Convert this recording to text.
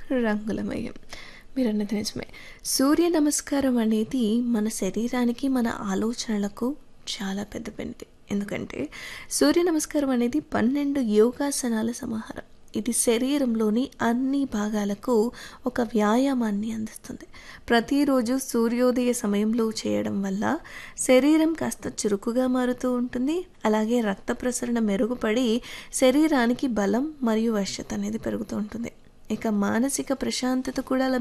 రంగులమయం మీరన్నది నిజమే సూర్య నమస్కారం అనేది మన శరీరానికి మన ఆలోచనలకు చాలా పెద్ద పెంటి ఎందుకంటే సూర్య నమస్కారం అనేది పన్నెండు యోగాసనాల సమాహారం ఇది శరీరంలోని అన్ని భాగాలకు ఒక వ్యాయామాన్ని అందిస్తుంది ప్రతిరోజు సూర్యోదయ సమయంలో చేయడం వల్ల శరీరం కాస్త చురుకుగా మారుతూ ఉంటుంది అలాగే రక్త ప్రసరణ మెరుగుపడి శరీరానికి బలం మరియు వశ్యత అనేది పెరుగుతూ ఉంటుంది ఇక మానసిక ప్రశాంతత కూడా